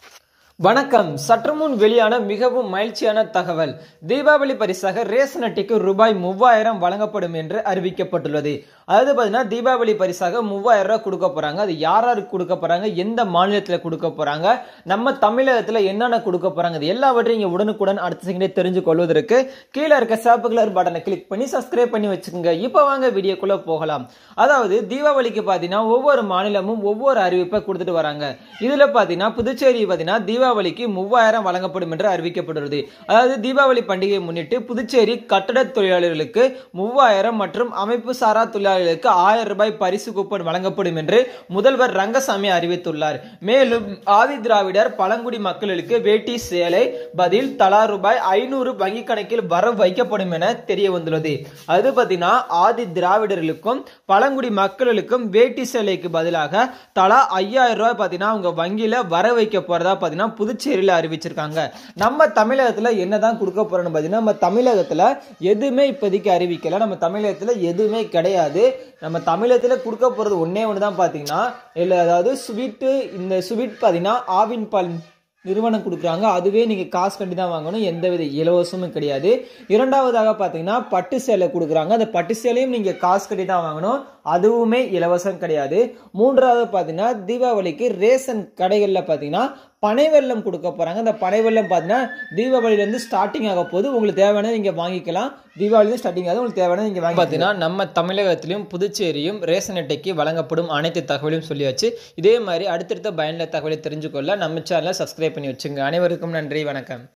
வணக்கம் சற்று முன் வெளியான மிகவும் மகிழ்ச்சியான தகவல் தீபாவளி பரிசாக ரேஷன் அட்டைக்கு ரூபாய் மூவாயிரம் வழங்கப்படும் என்று அறிவிக்கப்பட்டுள்ளது அதாவது பார்த்தீங்கன்னா தீபாவளி பரிசாக மூவாயிரம் ரூபாய் கொடுக்க போறாங்க அது யார் யாருக்கு கொடுக்க போறாங்க எந்த மாநிலத்தில் கொடுக்க போறாங்க நம்ம தமிழகத்தில் என்னென்ன கொடுக்க போறாங்க இது எல்லாவற்றையும் இங்கே உடனுக்குடன் அடுத்த செகண்டே தெரிஞ்சு கொள்வதற்கு கீழே இருக்க சிவப்பு கலர் பட்டனை கிளிக் பண்ணி சப்ஸ்கிரைப் பண்ணி வச்சுக்கோங்க இப்போ வாங்க வீடியோக்குள்ள போகலாம் அதாவது தீபாவளிக்கு பார்த்தீங்கன்னா ஒவ்வொரு மாநிலமும் ஒவ்வொரு அறிவிப்பை கொடுத்துட்டு வராங்க இதுல பார்த்தீங்கன்னா புதுச்சேரி பார்த்தீங்கன்னா தீபாவளிக்கு மூவாயிரம் வழங்கப்படும் என்று அறிவிக்கப்பட்டுள்ளது அதாவது தீபாவளி பண்டிகையை முன்னிட்டு புதுச்சேரி கட்டட தொழிலாளர்களுக்கு மூவாயிரம் மற்றும் அமைப்பு சாரா தொழிலாளர்களுக்கு ஆயிரம் ரூபாய் பரிசு கூப்பன் வழங்கப்படும் என்று முதல்வர் ரங்கசாமி அறிவித்துள்ளார் மேலும் ஆதி திராவிடர் பழங்குடி மக்களுக்கு வேட்டி சேலை பதில் தலா ரூபாய் ஐநூறு வங்கி கணக்கில் வரவு வைக்கப்படும் என தெரிய வந்துள்ளது அது பார்த்தீங்கன்னா ஆதி திராவிடர்களுக்கும் பழங்குடி மக்களுக்கும் வேட்டி சேலைக்கு பதிலாக தலா ஐயாயிரம் ரூபாய் பார்த்தீங்கன்னா அவங்க வங்கியில வர வைக்க போறதா பார்த்தீங்கன்னா புதுச்சேரியில் அறிவிச்சிருக்காங்க நம்ம தமிழகத்துல என்னதான் கொடுக்க போறோம்னு பார்த்தீங்கன்னா நம்ம தமிழகத்துல எதுவுமே இப்போதைக்கு அறிவிக்கல நம்ம தமிழகத்துல எதுவுமே கிடையாது நம்ம தமிழகத்துல கொடுக்க போறது ஒன்னே ஒன்று தான் பார்த்தீங்கன்னா இல்லை அதாவது ஸ்வீட்டு இந்த ஸ்வீட் பார்த்தீங்கன்னா ஆவின் பால் நிறுவனம் கொடுக்குறாங்க அதுவே நீங்கள் காசு கட்டி தான் வாங்கணும் எந்தவித இலவசமும் கிடையாது இரண்டாவதாக பார்த்தீங்கன்னா பட்டு சேலை கொடுக்குறாங்க அந்த பட்டு சேலையும் நீங்கள் காசு கட்டி தான் வாங்கணும் அதுவுமே இலவசம் கிடையாது மூன்றாவது பார்த்தீங்கன்னா தீபாவளிக்கு ரேஷன் கடைகளில் பார்த்தீங்கன்னா பனை வெல்லம் கொடுக்க போகிறாங்க அந்த பனை வெல்லம் பார்த்தீங்கன்னா தீபாவளியிலேருந்து ஸ்டார்டிங் ஆக போது உங்களுக்கு தேவையானது நீங்கள் வாங்கிக்கலாம் தீபாவளிலேருந்து ஸ்டார்டிங் ஆகுது உங்களுக்கு தேவையானது நீங்கள் வாங்கி பார்த்தீங்கன்னா நம்ம தமிழகத்திலும் புதுச்சேரியும் ரேஷன் அட்டைக்கு வழங்கப்படும் அனைத்து தகவலையும் சொல்லியாச்சு இதே மாதிரி அடுத்தடுத்த பயனுள்ள தகவலை தெரிஞ்சுக்கொள்ள நம்ம சேனலை சப்ஸ்கிரைப் பண்ணி வச்சுங்க அனைவருக்கும் நன்றி வணக்கம்